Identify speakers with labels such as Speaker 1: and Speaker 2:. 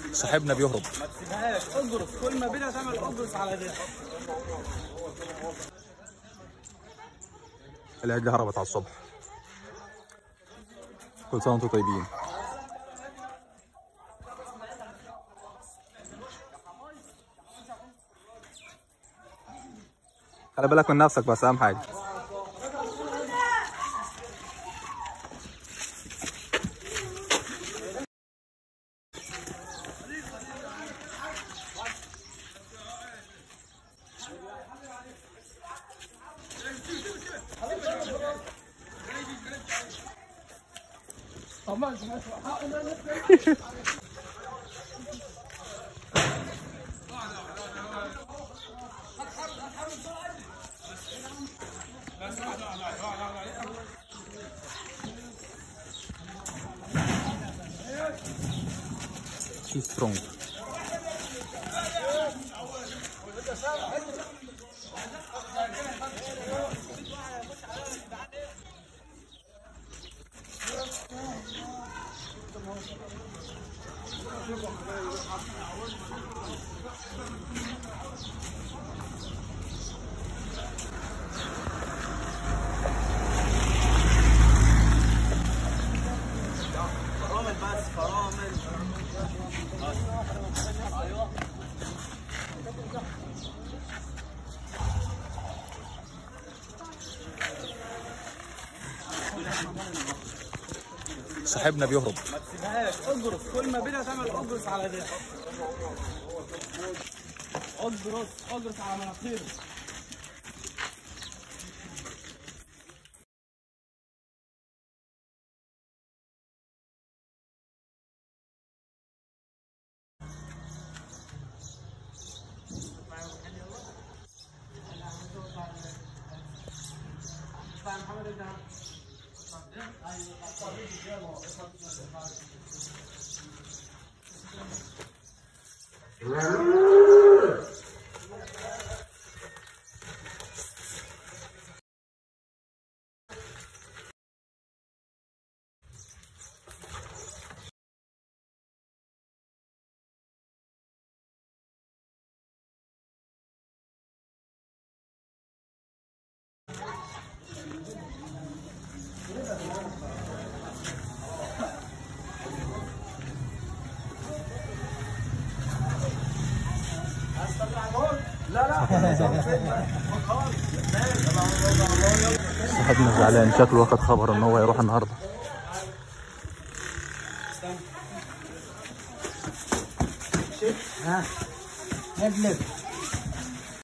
Speaker 1: صاحبنا بيهرب
Speaker 2: ما تسيبهاش اجرس كل ما بدها تعمل اجرس على ده
Speaker 1: العجلة هربت على الصبح كل سنة وانتم طيبين خلي بالك من نفسك بس أهم حاجة She's strong.
Speaker 2: فرامل بس فرامل
Speaker 1: صاحبنا بيهرب
Speaker 2: ما تسيبهاش اجرس كل ما بدها تعمل اجرس على ده اجرس اجرس على مناخيره
Speaker 1: صاحبنا زعلان شكله واخد خبر ان هو يروح النهارده
Speaker 2: ها نجلب